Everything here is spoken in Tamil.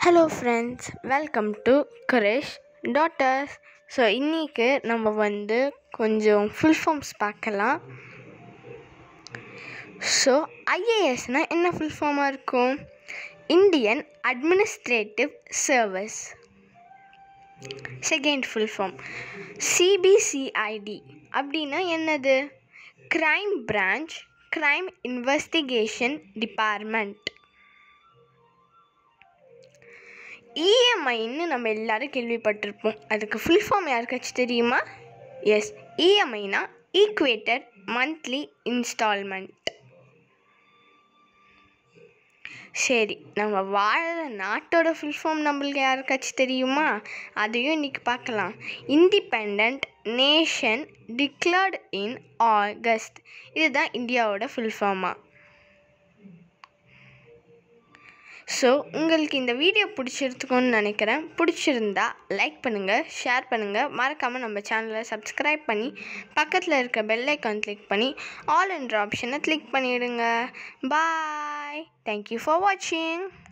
hello friends welcome to Quresh daughters so இன்றைக்கி நம்ம வந்து கொஞ்சம் ஃபுல் ஃபார்ம்ஸ் பார்க்கலாம் ஸோ ஐஏஎஸ்னால் என்ன ஃபுல் ஃபார்மாக இருக்கும் Indian administrative service second full form CBCID அப்படின்னா என்னது crime branch crime investigation department இஎம்ஐன்னு நம்ம எல்லாரும் கேள்விப்பட்டிருப்போம் அதுக்கு ஃபுல் ஃபார்ம் யாருக்காச்சும் தெரியுமா எஸ் இஎம்ஐனா ஈக்குவேட்டட் மந்த்லி இன்ஸ்டால்மெண்ட் சரி நம்ம வாழற நாட்டோட ஃபுல் ஃபார்ம் நம்மளுக்கு யாருக்காச்சும் தெரியுமா அதையும் இன்றைக்கி பார்க்கலாம் independent nation declared in August இதுதான் இந்தியாவோட ஃபுல் ஃபார்மாக ஸோ உங்களுக்கு இந்த வீடியோ பிடிச்சிருக்கும்னு நினைக்கிறேன் பிடிச்சிருந்தா லைக் பண்ணுங்கள் ஷேர் பண்ணுங்கள் மறக்காமல் நம்ம சேனலை சப்ஸ்கிரைப் பண்ணி பக்கத்தில் இருக்க பெல் ஐக்கான் கிளிக் பண்ணி ஆல் என்ற ஆப்ஷனை கிளிக் பண்ணிவிடுங்க பாய் தேங்க்யூ ஃபார் வாட்சிங்